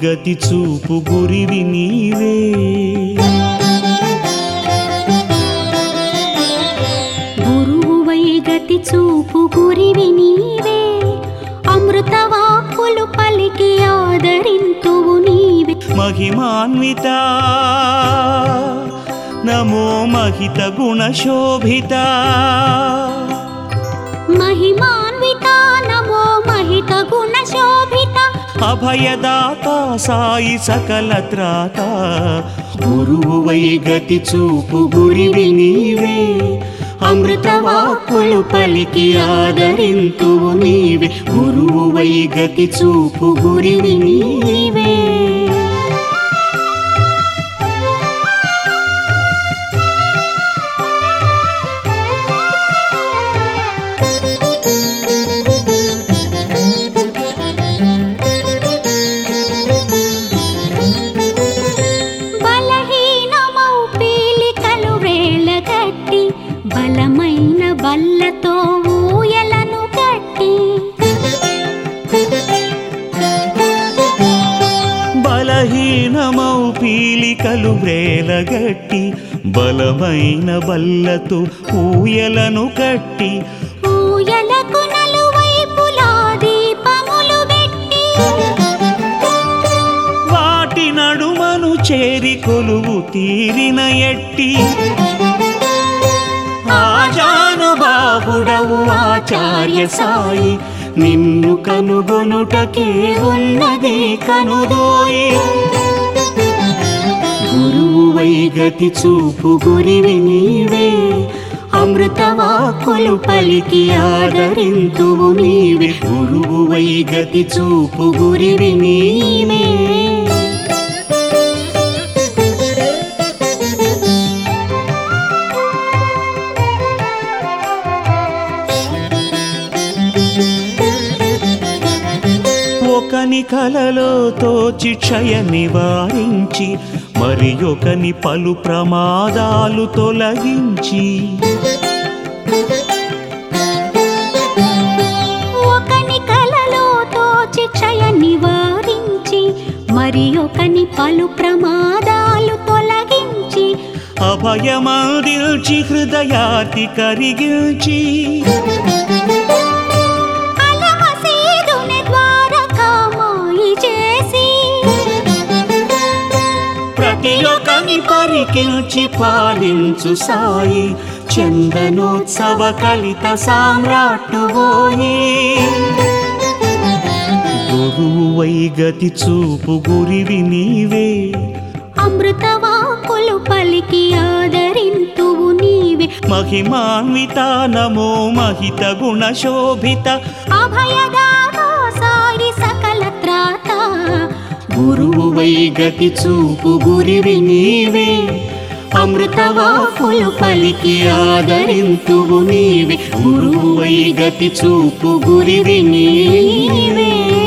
గతి చూపు గురివి నీవే గురువువై గతి చూపు గురివి నీవే అమృత వాక్కులు పలికి ఆదరింతువు నీవే మహిమాన్విత నమో మహిత గుణశోభిత మహిమాన్విత నమో మహిత గుణ శోభిత అభయదాత సాయి సకల త్రాత గురువువై గతి చూపు గురివి నీవే అమృత వాక్కులు పలికి ఆదరింతువు నీవే గురువువై గతి చూపు గురివి నీవే బలహీనమౌ పీలికలు వేళ్ళగట్టి బలమైన బల్లతో ఊయలను కట్టి బలహీనమౌ పీలికలు వ్రేలగట్టి బలమైన బల్లతో ఊయలను కట్టి ఊయలకు నలువైపులా దీపములు పెట్టి వాటి నడుమను చేరి కొలువు తీరిన ఎట్టి ఆజానుబాహుడవు ఆచార్య సాయి నిన్ను కనుగొనుటకే ఉన్నది కనుదోయి గురువువై గతి చూపు గురివి నీవే అమృత వాక్కులు పలికి ఆదరింతువు నీవే గురువువై గతి చూపు గురివి నీవే ఒకని కలలో తోచి క్షయ నివారించి మరి ఒకని పలు ప్రమాదాలు తొలగించి ఒకని కలలో తోచి క్షయ నివారించి మరి ఒకని పలు ప్రమాదాలు తొలగించి అభయమాదిల్చి హృదయాతి కరిగిల్చి అలమసీదుని ద్వారకామాయి చేసి ప్రతి ఒక్కని పరికిల్చి పాలించు సాయి చందనోత్సవ కలిత సామ్రాట్టువోయి గురువై గతి చూపు గురివి నీవే అమృత వాక్కులు పలికి ఆదరింతువు నీవే మహిమాన్విత నమో మహిత గుణ శోభిత అభయదాతా సాయి సకల త్రాత గురువువై గతి చూపు గురివి నీవే అమృత వాక్కులు పలికి ఆదరింతువు నీవే గురువువై గతి చూపు గురివి నీవే